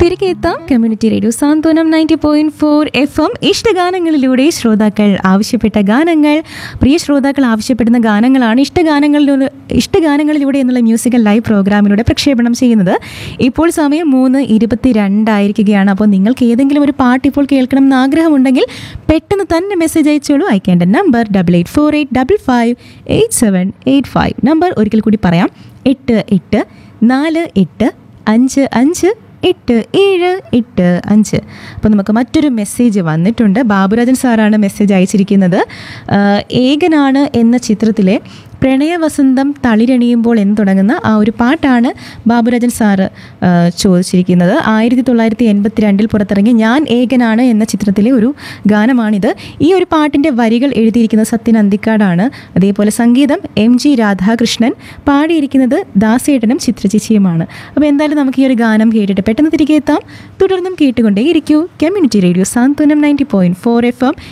തിരികെ എത്താം community radio Santhwanam ninety point four F M ഇഷ്ടഗാനങ്ങളിലൂടെ ശ്രോതാക്കൾ ആവശ്യപ്പെട്ട ഗാനങ്ങൾ പ്രിയ ശ്രോതാക്കൾ ആവശ്യപ്പെടുന്ന ഗാനങ്ങളാണ് ഇഷ്ടഗാനങ്ങളിലൂടെ ഇഷ്ടഗാനങ്ങളിലൂടെ എന്നുള്ള മ്യൂസിക്കൽ ലൈവ് പ്രോഗ്രാമിലൂടെ പ്രക്ഷേപണം ചെയ്യുന്നത് ഇപ്പോൾ സമയം മൂന്ന് ഇരുപത്തി രണ്ടായിരിക്കുകയാണ് അപ്പോൾ നിങ്ങൾക്ക് ഏതെങ്കിലും ഒരു പാട്ട് ഇപ്പോൾ കേൾക്കണം എന്ന് ആഗ്രഹമുണ്ടെങ്കിൽ പെട്ടെന്ന് തന്നെ മെസ്സേജ് അയച്ചോളൂ അയക്കേണ്ട number double eight four eight double five eight seven eight five number ഒരിക്കൽ കൂടി പറയാം എട്ട് എട്ട് നാല് എട്ട് അഞ്ച് അഞ്ച് എട്ട് ഏഴ് എട്ട് അഞ്ച് അപ്പോൾ നമുക്ക് മറ്റൊരു മെസ്സേജ് വന്നിട്ടുണ്ട് ബാബുരാജൻ സാറാണ് മെസ്സേജ് അയച്ചിരിക്കുന്നത് ആഹ് ഏകനാണ് എന്ന ചിത്രത്തിലെ പ്രണയവസന്തം തളിരണിയുമ്പോൾ എന്ന് തുടങ്ങുന്ന ആ ഒരു പാട്ടാണ് ബാബുരാജൻ സാറ് ആഹ് ചോദിച്ചിരിക്കുന്നത് ആയിരത്തി തൊള്ളായിരത്തി എൺപത്തി രണ്ടിൽ പുറത്തിറങ്ങിയ ഞാൻ ഏകനാണ് എന്ന ചിത്രത്തിലെ ഒരു ഗാനമാണിത് ഈ ഒരു പാട്ടിൻ്റെ വരികൾ എഴുതിയിരിക്കുന്നത് സത്യൻ അന്തിക്കാടാണ് അതേപോലെ സംഗീതം എം ജി രാധാകൃഷ്ണൻ പാടിയിരിക്കുന്നത് ദാസേട്ടനും ചിത്രചേച്ചിയുമാണ് അപ്പോൾ എന്തായാലും നമുക്ക് ഈ ഒരു ഗാനം കേട്ടിട്ട് പെട്ടെന്ന് തിരികെ എത്താം തുടർന്നും കേട്ടുകൊണ്ടേ ഇരിക്കൂ community radio Santhwanam ninety point four F M